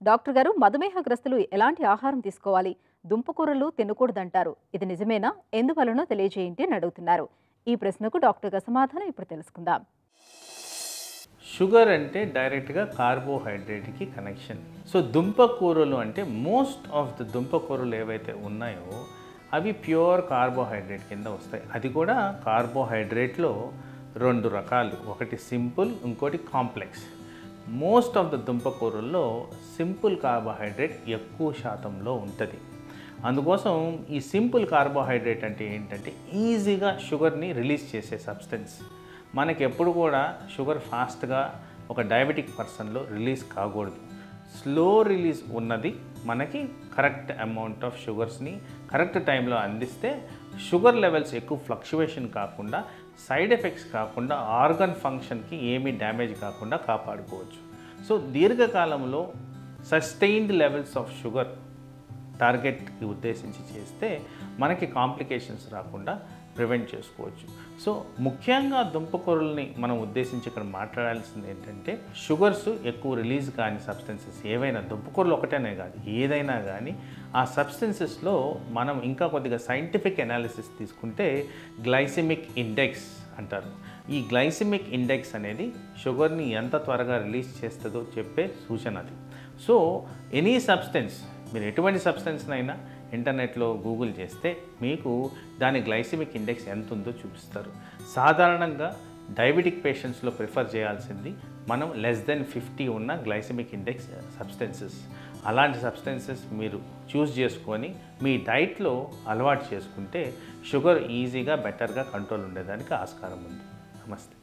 doctor గారు మధుమేహగ్రస్తులు ఎలాంటి ఆహారం తీసుకోవాలి దుంపకూరలు తినకూడదంటారు ఇది నిజమేనా ఎందువలనో తెలియజేయండి అని అడుగుతున్నారు ఈ ప్రశ్నకు డాక్టర్ గారు సమాధానం ఇప్పుడు తెలుసుకుందాం షుగర్ అంటే డైరెక్ట్గా కార్బోహైడ్రేట్కి కనెక్షన్ సో దుంపకూరలు అంటే మోస్ట్ ఆఫ్ ద దుంపకూరలు ఏవైతే ఉన్నాయో అవి ప్యూర్ కార్బోహైడ్రేట్ కింద వస్తాయి అది కూడా కార్బోహైడ్రేట్లో రెండు రకాలు ఒకటి సింపుల్ ఇంకోటి కాంప్లెక్స్ మోస్ట్ ఆఫ్ ద దుంపకూరల్లో సింపుల్ కార్బోహైడ్రేట్ ఎక్కువ శాతంలో ఉంటుంది అందుకోసం ఈ సింపుల్ కార్బోహైడ్రేట్ అంటే ఏంటంటే ఈజీగా షుగర్ని రిలీజ్ చేసే సబ్స్టెన్స్ మనకి ఎప్పుడు కూడా షుగర్ ఫాస్ట్గా ఒక డయాబెటిక్ పర్సన్లో రిలీజ్ కాకూడదు స్లో రిలీజ్ ఉన్నది మనకి కరెక్ట్ అమౌంట్ ఆఫ్ షుగర్స్ని కరెక్ట్ టైంలో అందిస్తే షుగర్ లెవెల్స్ ఎక్కువ ఫ్లక్చువేషన్ కాకుండా సైడ్ ఎఫెక్ట్స్ కాకుండా ఆర్గన్ ఫంక్షన్కి ఏమీ డ్యామేజ్ కాకుండా కాపాడుకోవచ్చు సో దీర్ఘకాలంలో సస్టైన్డ్ లెవెల్స్ ఆఫ్ షుగర్ టార్గెట్కి ఉద్దేశించి చేస్తే మనకి కాంప్లికేషన్స్ రాకుండా ప్రివెంట్ చేసుకోవచ్చు సో ముఖ్యంగా దుంపకూరల్ని మనం ఉద్దేశించి ఇక్కడ మాట్లాడాల్సింది ఏంటంటే షుగర్స్ ఎక్కువ రిలీజ్ కాని సబ్స్టెన్సెస్ ఏవైనా దుంపకూరలు ఒకటేనే కాదు ఏదైనా కానీ ఆ సబ్స్టెన్సెస్లో మనం ఇంకా కొద్దిగా సైంటిఫిక్ అనాలిసిస్ తీసుకుంటే గ్లైసెమిక్ ఇండెక్స్ అంటారు ఈ గ్లైసెమిక్ ఇండెక్స్ అనేది షుగర్ని ఎంత త్వరగా రిలీజ్ చేస్తుందో చెప్పే సూచన అది సో ఎనీ సబ్స్టెన్స్ మీరు ఎటువంటి సబ్స్టెన్స్నైనా ఇంటర్నెట్లో గూగుల్ చేస్తే మీకు దాని గ్లైసెమిక్ ఇండెక్స్ ఎంత ఉందో చూపిస్తారు సాధారణంగా డయాబెటిక్ పేషెంట్స్లో ప్రిఫర్ చేయాల్సింది మనం లెస్ దెన్ ఫిఫ్టీ ఉన్న గ్లైసెమిక్ ఇండెక్స్ సబ్స్టెన్సెస్ అలాంటి సబ్స్టెన్సెస్ మీరు చూస్ చేసుకొని మీ డైట్లో అలవాటు చేసుకుంటే షుగర్ ఈజీగా బెటర్గా కంట్రోల్ ఉండేదానికి ఆస్కారం ఉంది నమస్తే